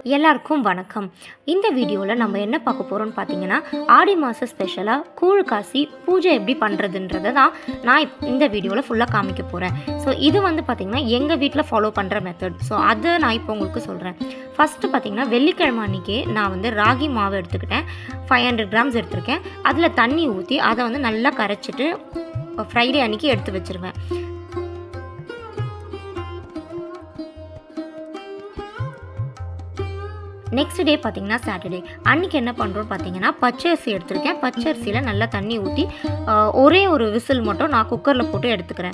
எல்லாருக்கும் வணக்கம் இந்த வீடியோவில் நம்ம என்ன பார்க்க போகிறோம்னு பார்த்தீங்கன்னா ஆடி மாத ஸ்பெஷலாக கூழ் காசி பூஜை எப்படி பண்ணுறதுன்றதை தான் நான் இப்- இந்த வீடியோவில் ஃபுல்லாக காமிக்க போகிறேன் ஸோ இது வந்து பார்த்திங்கன்னா எங்கள் வீட்டில் ஃபாலோ பண்ணுற மெத்தட் ஸோ அதை நான் இப்போ உங்களுக்கு சொல்கிறேன் ஃபஸ்ட்டு பார்த்தீங்கன்னா வெள்ளிக்கிழமை அன்றைக்கி நான் வந்து ராகி மாவு எடுத்துக்கிட்டேன் ஃபைவ் ஹண்ட்ரட் கிராம்ஸ் எடுத்திருக்கேன் அதில் தண்ணி ஊற்றி அதை வந்து நல்லா கரைச்சிட்டு ஃப்ரைடே அன்றைக்கி எடுத்து வச்சுருவேன் நெக்ஸ்ட் டே பார்த்தீங்கன்னா சாட்டர்டே அன்றைக்கி என்ன பண்ணுறோன்னு பார்த்தீங்கன்னா பச்சரிசி எடுத்திருக்கேன் பச்சரிசியில் நல்லா தண்ணி ஊற்றி ஆஹ், ஒரே ஒரு விசில் மட்டும் நான் குக்கரில் போட்டு எடுத்துக்கிறேன்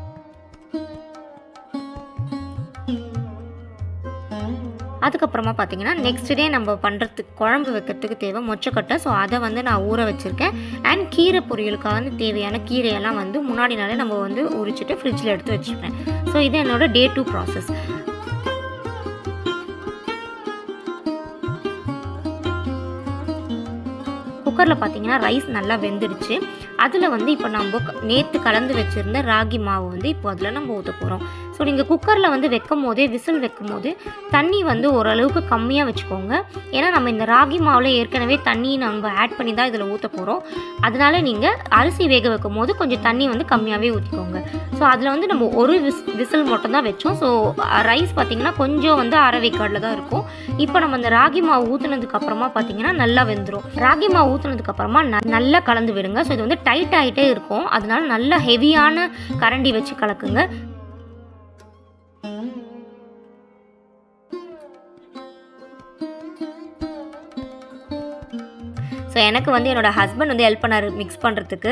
அதுக்கப்புறமா பார்த்தீங்கன்னா நெக்ஸ்ட் டே நம்ம பண்ணுறதுக்கு குழம்பு வைக்கிறதுக்கு தேவை மொச்சக்கொட்டை ஸோ அதை வந்து நான் ஊற வச்சுருக்கேன் அண்ட் கீரை பொரியலுக்காக வந்து தேவையான கீரையெல்லாம் வந்து முன்னாடி நாளே நம்ம வந்து உரிச்சிட்டு ஃப்ரிட்ஜில் எடுத்து வச்சுப்பேன் ஸோ இது என்னோட டே டூ ப்ராசஸ் குக்கரில் பார்த்தீங்கன்னா ரைஸ் நல்லா வெந்துடுச்சு அதில் வந்து இப்போ நம்ம நேற்று கலந்து வச்சுருந்த ராகி மாவு வந்து இப்போ அதில் நம்ம ஊற்ற போகிறோம் ஸோ நீங்கள் குக்கரில் வந்து வைக்கும் போதே விசில் வைக்கும் போது தண்ணி வந்து ஓரளவுக்கு கம்மியாக வச்சுக்கோங்க ஏன்னா நம்ம இந்த ராகி மாவில் ஏற்கனவே தண்ணி நம்ம ஆட் பண்ணி தான் இதில் ஊற்ற போகிறோம் அதனால நீங்கள் அரிசி வேக வைக்கும் போது கொஞ்சம் தண்ணி வந்து கம்மியாகவே ஊற்றிக்கோங்க ஸோ அதில் வந்து நம்ம ஒரு விஸ் விசில் மட்டும் தான் வச்சோம் ஸோ ரைஸ் பார்த்திங்கன்னா கொஞ்சம் வந்து அரை வேக்காடில் தான் இருக்கும் இப்போ நம்ம இந்த ராகி மாவு ஊற்றுனதுக்கு அப்புறமா பார்த்தீங்கன்னா நல்லா வெந்துடும் ராகி மாவு ஊற்றுனதுக்கு அப்புறமா ந- நல்லா கலந்து விடுங்க ஸோ இது வந்து டைட் ஆகிட்டே இருக்கும் அதனால நல்லா ஹெவியான கரண்டி வச்சு கலக்குங்க ஸோ எனக்கு வந்து என்னோட ஹஸ்பண்ட் வந்து ஹெல்ப் பண்ணாரு மிக்ஸ் பண்ணுறதுக்கு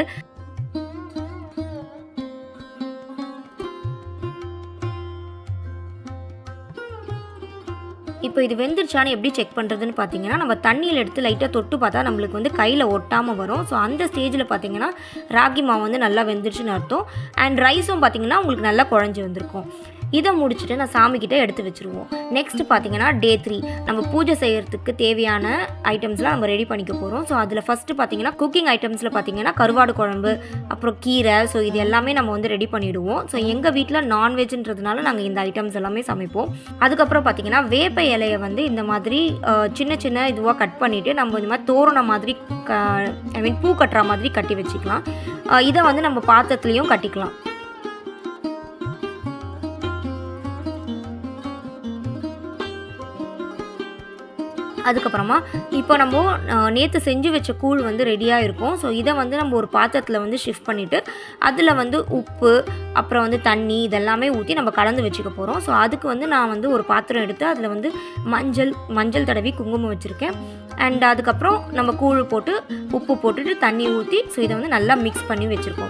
இப்போ இது வெந்துருச்சான்னு எப்படி செக் பண்ணுறதுன்னு பார்த்தீங்கன்னா நம்ம தண்ணியில் எடுத்து லைட்டாக தொட்டு பார்த்தா நம்மளுக்கு வந்து கையில் ஒட்டாமல் வரும் ஸோ அந்த ஸ்டேஜில் பார்த்தீங்கன்னா ராகி மாவு வந்து நல்லா வெந்துருச்சுன்னு அர்த்தம் அண்ட் ரைஸும் பார்த்தீங்கன்னா உங்களுக்கு நல்லா குழஞ்சி வந்திருக்கும் இதை முடிச்சுட்டு நான் சாமிக்கிட்ட எடுத்து வச்சுருவோம் நெக்ஸ்ட் பார்த்தீங்கன்னா டே த்ரீ நம்ம பூஜை செய்யறதுக்கு தேவையான ஐட்டம்ஸ்லாம் நம்ம ரெடி பண்ணிக்க போகிறோம் ஸோ அதில் ஃபஸ்ட்டு பார்த்தீங்கன்னா குக்கிங் ஐட்டம்ஸில் பார்த்தீங்கன்னா கருவாடு குழம்பு அப்புறம் கீரை ஸோ இது எல்லாமே நம்ம வந்து ரெடி பண்ணிவிடுவோம் ஸோ எங்கள் வீட்டில் நான்வெஜ்ன்றதுனால நாங்கள் இந்த ஐட்டம்ஸ் எல்லாமே சமைப்போம் அதுக்கப்புறம் பார்த்தீங்கன்னா வேப்ப இலையை வந்து இந்த மாதிரி அஹ், சின்ன சின்ன இதுவாக கட் பண்ணிவிட்டு நம்ம இந்த மாதிரி தோரணம் மாதிரி க ஐ மீன் பூ கட்டுற மாதிரி கட்டி வச்சுக்கலாம் அஹ், இதை வந்து நம்ம பாத்திரத்துலேயும் கட்டிக்கலாம் அதுக்கப்புறமா இப்போ நம்ம நேற்று செஞ்சு வச்ச கூழ் வந்து ரெடியாக இருக்கும் ஸோ இதை வந்து நம்ம ஒரு பாத்திரத்தில் வந்து ஷிஃப்ட் பண்ணிவிட்டு அதில் வந்து உப்பு அப்புறம் வந்து தண்ணி இதெல்லாமே ஊற்றி நம்ம கலந்து வச்சுக்க போகிறோம் ஸோ அதுக்கு வந்து நான் வந்து ஒரு பாத்திரம் எடுத்து அதில் வந்து மஞ்சள் மஞ்சள் தடவி குங்குமம் வச்சுருக்கேன் அண்ட் அதுக்கப்புறம் நம்ம கூழ் போட்டு உப்பு போட்டுட்டு தண்ணி ஊற்றி ஸோ இதை வந்து நல்லா மிக்ஸ் பண்ணி வச்சுருக்கோம்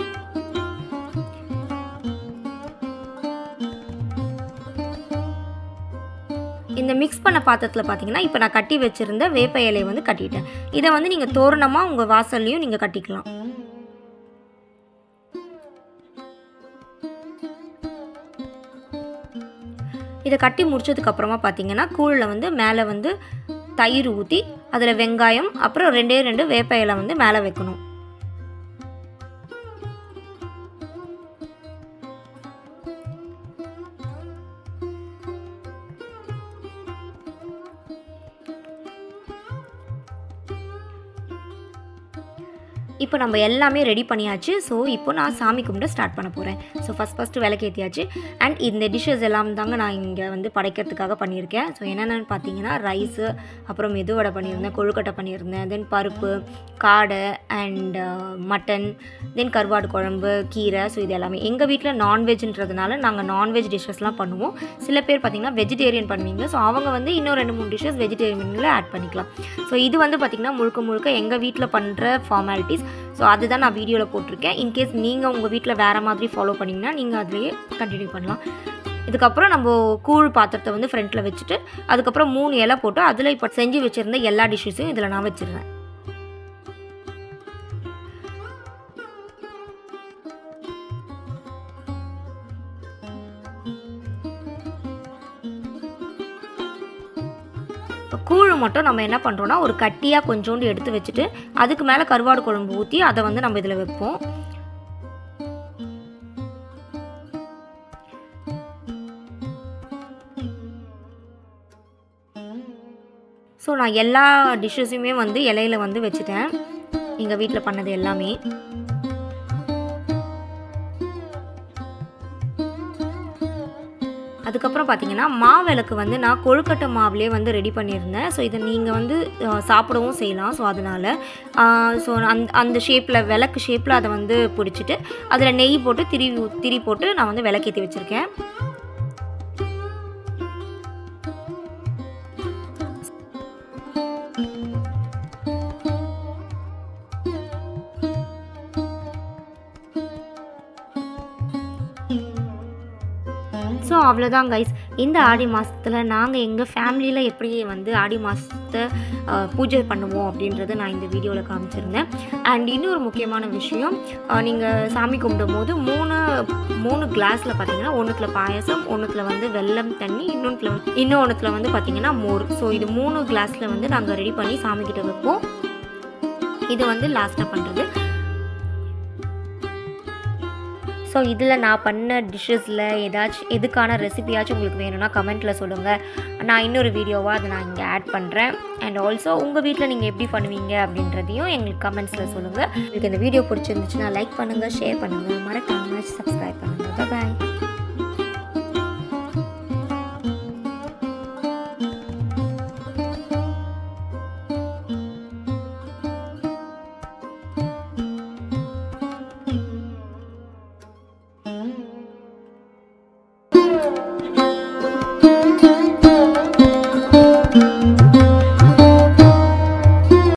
இந்த மிக்ஸ் பண்ண பாத்திரத்தில் பார்த்தீங்கன்னா இப்போ நான் கட்டி வச்சுருந்த வேப்ப இலையை வந்து கட்டிட்டேன் இதை வந்து நீங்கள் தோரணமாக உங்கள் வாசல்லையும் நீங்கள் கட்டிக்கலாம் இதை கட்டி முடிச்சதுக்கு அப்புறமா பார்த்தீங்கன்னா கூழில் வந்து மேலே வந்து தயிர் ஊற்றி அதில் வெங்காயம் அப்புறம் ரெண்டே ரெண்டு வேப்ப இலை வந்து மேலே வைக்கணும் இப்போ நம்ம எல்லாமே ரெடி பண்ணியாச்சு ஸோ இப்போ நான் சாமி கும்பிட ஸ்டார்ட் பண்ண போகிறேன் ஸோ ஃபஸ்ட் ஃபஸ்ட்டு விளக்கேற்றியாச்சு அண்ட் இந்த டிஷ்ஷஸ் எல்லாம் தாங்க நான் இங்கே வந்து படைக்கிறதுக்காக பண்ணியிருக்கேன் ஸோ என்னென்னு பார்த்தீங்கன்னா ரைஸு அப்புறம் மெதுவடை பண்ணியிருந்தேன் கொழுக்கட்டை பண்ணியிருந்தேன் தென் பருப்பு காடை அண்ட் மட்டன் தென் கருவாடு குழம்பு கீரை ஸோ இது எல்லாமே எங்கள் வீட்டில் நான்வெஜ்ன்றதுனால நாங்கள் நான்வெஜ் டிஷ்ஷஸ்லாம் பண்ணுவோம் சில பேர் பார்த்தீங்கன்னா வெஜிடேரியன் பண்ணுவீங்க ஸோ அவங்க வந்து இன்னும் ரெண்டு மூணு டிஷ்ஷஸ் வெஜிடேரியனில் ஆட் பண்ணிக்கலாம் ஸோ இது வந்து பார்த்திங்கன்னா முழுக்க முழுக்க எங்கள் வீட்டில் பண்ணுற ஃபார்மாலிட்டிஸ் ஸோ அதுதான் நான் வீடியோவில் போட்டிருக்கேன் இன்கேஸ் நீங்கள் உங்கள் வீட்டில் வேறு மாதிரி ஃபாலோ பண்ணிங்கன்னா நீங்கள் அதுலேயே கண்டினியூ பண்ணலாம் இதுக்கப்புறம் நம்ம கூழ் பாத்திரத்தை வந்து ஃப்ரண்ட்டில் வச்சுட்டு அதுக்கப்புறம் மூணு இலை போட்டு அதில் இப்போ செஞ்சு வச்சுருந்த எல்லா டிஷ்ஷஸையும் இதில் நான் வச்சிடுறேன் இப்போ கூழ் மட்டும் நம்ம என்ன பண்ணுறோன்னா ஒரு கட்டியாக கொஞ்சோண்டு எடுத்து வச்சுட்டு அதுக்கு மேலே கருவாடு குழம்பு ஊற்றி அதை வந்து நம்ம இதில் வைப்போம் ஸோ நான் எல்லா டிஷ்ஷஸுமே வந்து இலையில வந்து வச்சுட்டேன் எங்கள் வீட்டில் பண்ணது எல்லாமே அதுக்கப்புறம் பார்த்தீங்கன்னா மாவிளக்கு வந்து நான் கொழுக்கட்டை மாவுலேயே வந்து ரெடி பண்ணியிருந்தேன் ஸோ இதை நீங்கள் வந்து அஹ், சாப்பிடவும் செய்யலாம் ஸோ அதனால் ஸோ அந்த அந்த ஷேப்பில் விளக்கு ஷேப்பில் அதை வந்து பிடிச்சிட்டு அதில் நெய் போட்டு திரி ஊ- திரி போட்டு நான் வந்து விளக்கேற்றி வச்சுருக்கேன் ஸோ அவ்வளோதான் கைஸ் இந்த ஆடி மாதத்தில் நாங்கள் எங்கள் ஃபேமிலியில் எப்படி வந்து ஆடி மாதத்தை பூஜை பண்ணுவோம் அப்படின்றத நான் இந்த வீடியோவில் காமிச்சிருந்தேன் அண்ட் இன்னொரு முக்கியமான விஷயம் நீங்கள் சாமி கும்பிடும் போது மூணு மூணு கிளாஸில் பார்த்தீங்கன்னா ஒன்றுத்தில் பாயசம் ஒன்றுத்தில் வந்து வெல்லம் தண்ணி இன்னொன்றுல வந்து இன்னொன்றுத்தில் வந்து பார்த்தீங்கன்னா மோர் ஸோ இது மூணு கிளாஸில் வந்து நாங்கள் ரெடி பண்ணி சாமிக்கிட்ட வைப்போம் இது வந்து லாஸ்ட்டாக பண்ணுறது ஸோ இதில் நான் பண்ண டிஷ்ஷஸில் ஏதாச்சும் எதுக்கான ரெசிபியாச்சும் உங்களுக்கு வேணும்னா கமெண்ட்டில் சொல்லுங்கள் நான் இன்னொரு வீடியோவாக அதை நான் இங்கே ஆட் பண்ணுறேன் அண்ட் ஆல்சோ உங்கள் வீட்டில் நீங்கள் எப்படி பண்ணுவீங்க அப்படின்றதையும் எங்களுக்கு கமெண்ட்ஸில் சொல்லுங்கள் உங்களுக்கு இந்த வீடியோ பிடிச்சிருந்துச்சுன்னா லைக் பண்ணுங்கள் ஷேர் பண்ணுங்கள் மறக்காமல் சப்ஸ்கிரைப் பண்ணுங்கள் பாய்